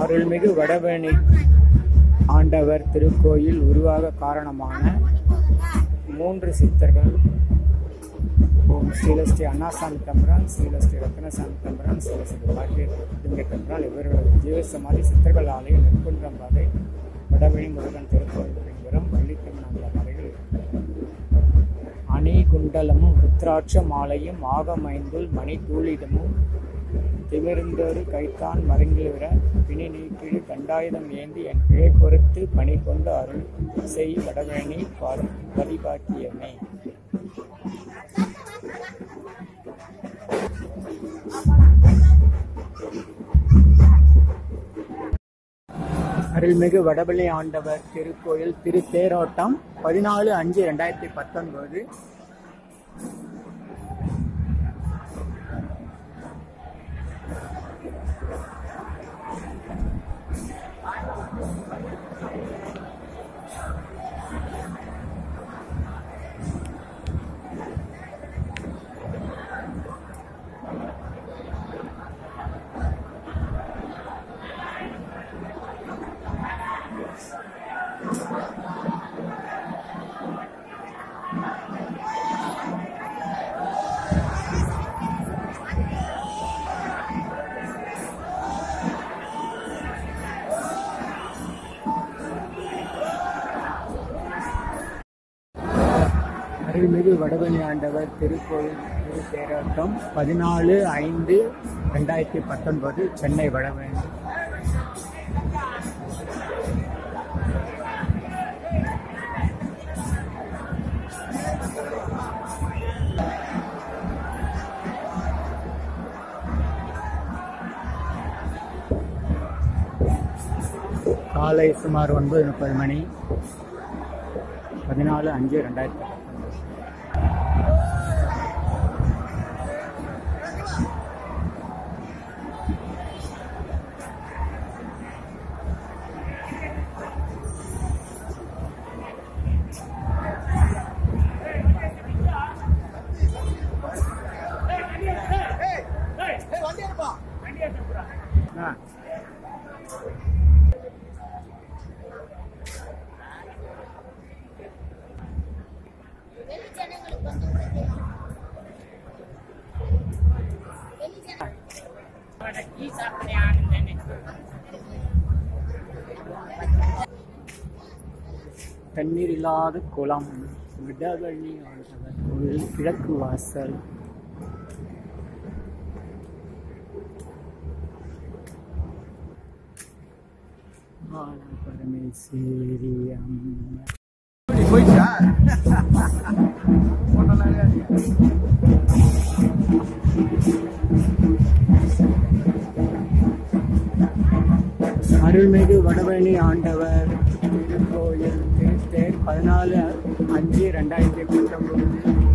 அருள்மிகு வடபழனி ஆண்டவர் திருக்கோயில் உருவாக காரணமான மூன்று சித்தர்கள் ஓம் ஸ்ரீலஸ்ரீ அண்ணாசாமி தம்பரான் ஸ்ரீலஸ்ரீ ரத்னசாமி தம்பரான் ஸ்ரீலஸ்ரீ பாக்கிய லிங்க தம்பரான் இவர்களது ஜீவசமாதி சித்தர்கள் ஆலயம் நெற்குன்றம் பாதை வடவழி முருகன் திருக்கோயில் பின்புறம் வள்ளித்தமிழ் மலைகள் அணிகுண்டலமும் ருத்ராட்ச மாலையும் ஆகமைந்துள் மணி தூளிதமும் திமிர்ந்தொரு கைத்தான் மருங்கிலுற பிணி நீக்கிடு தண்டாயுதம் ஏந்தி என் பிழை பொறுத்து பணி கொண்டு அருள் செய் வடவேணி பதிபாக்கியமே அருள்மிகு வடபள்ளி ஆண்டவர் திருக்கோயில் திருத்தேரோட்டம் பதினாலு அஞ்சு ரெண்டாயிரத்தி பத்தொன்பது அருள்மிகு வடபழனி ஆண்டவர் திருக்கோயில் திருத்தேரோட்டம் பதினாலு ஐந்து ரெண்டாயிரத்தி பத்தொன்பது சென்னை வடபழனி காலை சுமார் ஒன்பது முப்பது மணி பதினாலு அஞ்சு ரெண்டாயிரத்தி பத்தொன்பது ஆ தண்ணீர் இல்லாத குளம் விடவழி ஆண்டவர் கோயில் கிழக்கு வாசல் பால பரமேஸ்வரி அம்மா போயிடுச்சா அருள்மிகு வடபழனி ஆண்டவர் திருக்கோயில் திருத்தேர் பதினாலு அஞ்சு ரெண்டாயிரத்தி பத்தொன்பது